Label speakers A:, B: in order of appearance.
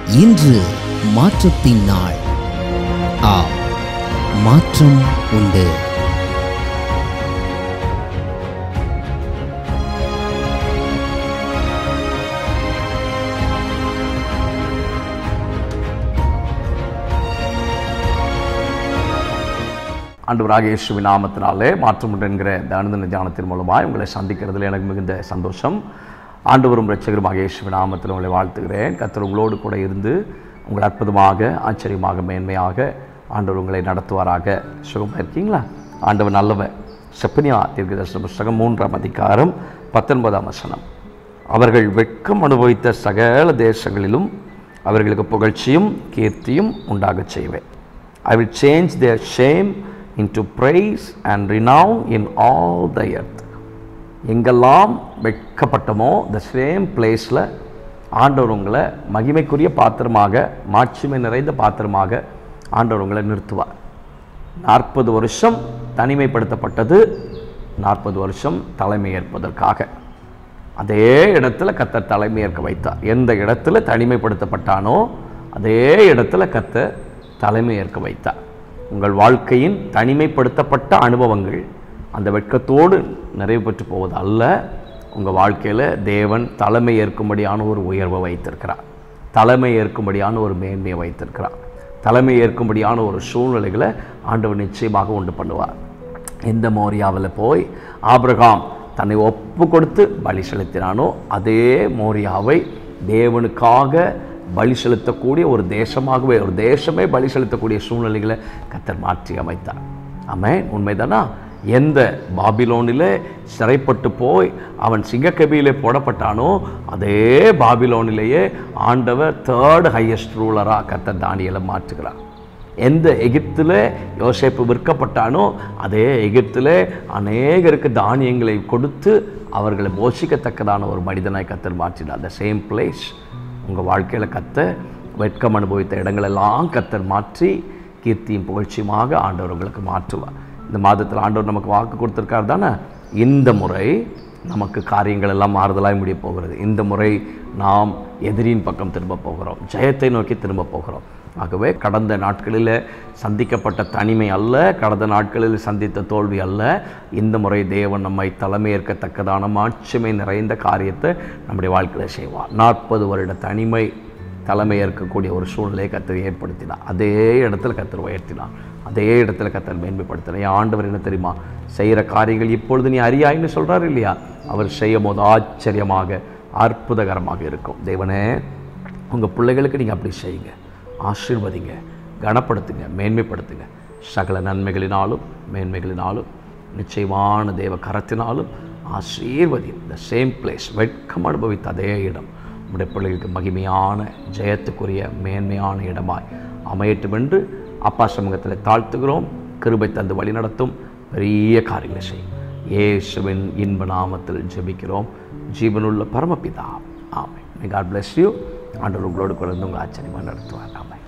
A: இன்று மாற்றத்தின் நாள் ஆ மாற்றம் உண்டு
B: ஆண்டவராக இயேசுவின் நாமத்தினாலே மாற்றம் என்கிற இந்த அனுதின தியானத்தின் மூலமாக உங்களை சந்திக்கிறதுல எனக்கு மிகுந்த சந்தோஷம் ஆண்டவரும் ரட்சகருமாக இயேசுவின் நாமத்தில் உங்களை வாழ்த்துகிறேன் கர்த்தர் உங்களோடு கூட இருந்து உங்களை அற்புதமாக ஆச்சரியமாக மேன்மையாக ஆண்டவர் உங்களை நடத்துவாராக சுகமாக இருக்கீங்களா ஆண்டவர் நல்லவர் செப்பனியா தீர்க்கதர்சன புஸ்தகம் மூன்றாம் அதிகாரம் பத்தொன்பதாம் வசனம் அவர்கள் வெட்கம் அனுபவித்த சகல தேசங்களிலும் அவர்களுக்கு புகழ்ச்சியும் கீர்த்தியும் உண்டாகச் செய்வேன் I will change their shame into praise and renown in all the earth. எங்கெல்லாம் வெட்கப்பட்டமோ the சேம் பிளேஸில் ஆண்டவர் உங்களை மகிமைக்குரிய பாத்திரமாக மாட்சிமை நிறைந்த பாத்திரமாக ஆண்டவர் உங்களை நிறுத்துவார் நாற்பது வருஷம் தனிமைப்படுத்தப்பட்டது நாற்பது வருஷம் தலைமை ஏற்பதற்காக அதே இடத்துல கத்தர் தலைமை ஏற்க வைத்தார் எந்த இடத்துல தனிமைப்படுத்தப்பட்டானோ அதே இடத்துல கத்தர் தலைமை ஏற்க வைத்தார் உங்கள் வாழ்க்கையின் தனிமைப்படுத்தப்பட்ட அனுபவங்கள் அந்த வெட்கத்தோடு நிறைவு பெற்று போவது அல்ல உங்கள் வாழ்க்கையில் தேவன் தலைமை ஏற்கும்படியான ஒரு உயர்வை வைத்திருக்கிறார் தலைமை ஏற்கும்படியான ஒரு மேன்மையை வைத்திருக்கிறார் தலைமை ஏற்கும்படியான ஒரு சூழ்நிலைகளை ஆண்டவர் நிச்சயமாக உண்டு பண்ணுவார் எந்த மோரியாவில் போய் ஆபிரகாம் தன்னை ஒப்பு கொடுத்து பலி செலுத்தினானோ அதே மோரியாவை தேவனுக்காக பலி செலுத்தக்கூடிய ஒரு தேசமாகவே ஒரு தேசமே பலி செலுத்தக்கூடிய சூழ்நிலைகளை கத்தர் மாற்றி அமைத்தார் ஆமென் உண்மைதானா எந்த பாபிலோனில் சிறைப்பட்டு போய் அவன் சிங்கக்கபியிலே போடப்பட்டானோ அதே பாபிலோனிலேயே ஆண்டவர் தேர்ட் ஹையஸ்ட் ரூலராக கத்தர் தானியலை மாற்றுகிறார் எந்த எகிப்தில் யோசேப்பு விற்கப்பட்டானோ அதே எகிப்தில் அநேகருக்கு தானியங்களை கொடுத்து அவர்களை போஷிக்கத்தக்கதான ஒரு மனிதனாய் கத்தர் மாற்றினார் அந்த சேம் பிளேஸ் உங்கள் வாழ்க்கையில் கத்த வெட்கம் அனுபவித்த இடங்களெல்லாம் கத்தர் மாற்றி கீர்த்தியும் புகழ்ச்சியுமாக ஆண்டவர் உங்களுக்கு மாற்றுவார் இந்த மாதத்தில் ஆண்டவர் நமக்கு வாக்கு கொடுத்துருக்கார் தானே இந்த முறை நமக்கு காரியங்கள் எல்லாம் மாறுதலாய் முடிய போகிறது இந்த முறை நாம் எதிரியின் பக்கம் திரும்ப போகிறோம் ஜெயத்தை நோக்கி திரும்ப போகிறோம் ஆகவே கடந்த நாட்களில் சந்திக்கப்பட்ட தனிமை அல்ல கடந்த நாட்களில் சந்தித்த தோல்வி அல்ல இந்த முறை தேவன் நம்மை தலைமையேற்கத்தக்கதான மாட்சிமை நிறைந்த காரியத்தை நம்முடைய வாழ்க்கையில் செய்வார் நாற்பது வருட தனிமை தலைமை ஏற்கக்கூடிய ஒரு சூழ்நிலையை கத்தர் ஏற்படுத்தினார் அதே இடத்துல கத்தர் உயர்த்தினார் அதே இடத்துல கத்தர் மேன்மைப்படுத்தினார் என் ஆண்டவர் என்ன தெரியுமா செய்கிற காரியங்கள் இப்பொழுது நீ அறியாயின்னு சொல்கிறார் இல்லையா அவர் செய்யும் போது ஆச்சரியமாக அற்புதகரமாக இருக்கும் தேவனே உங்கள் பிள்ளைகளுக்கு நீங்கள் அப்படி செய்யுங்க ஆசீர்வதிங்க கனப்படுத்துங்க மேன்மைப்படுத்துங்க சகல நன்மைகளினாலும் மேன்மைகளினாலும் நிச்சயமான தேவ கரத்தினாலும் ஆசீர்வதியும் த சேம் பிளேஸ் வெட்கம் அனுபவித்த அதே இடம் உடைய பிள்ளைகளுக்கு மகிமையான ஜெயத்துக்குரிய மேன்மையான இடமாய் அமையட்டும் என்று அப்பா சமூகத்தில் தாழ்த்துகிறோம் கிருபை தந்து வழி நடத்தும் பெரிய காரியங்களை செய்யும் இயேசுவின் இன்ப நாமத்தில் ஜெபிக்கிறோம் ஜீவனுள்ள பரமபிதா ஆமை மே காட் பிளஸ் யூ ஆண்டவர் உங்களோடு குழந்தை உங்களை ஆச்சரியமாக நடத்துவார் ஆமை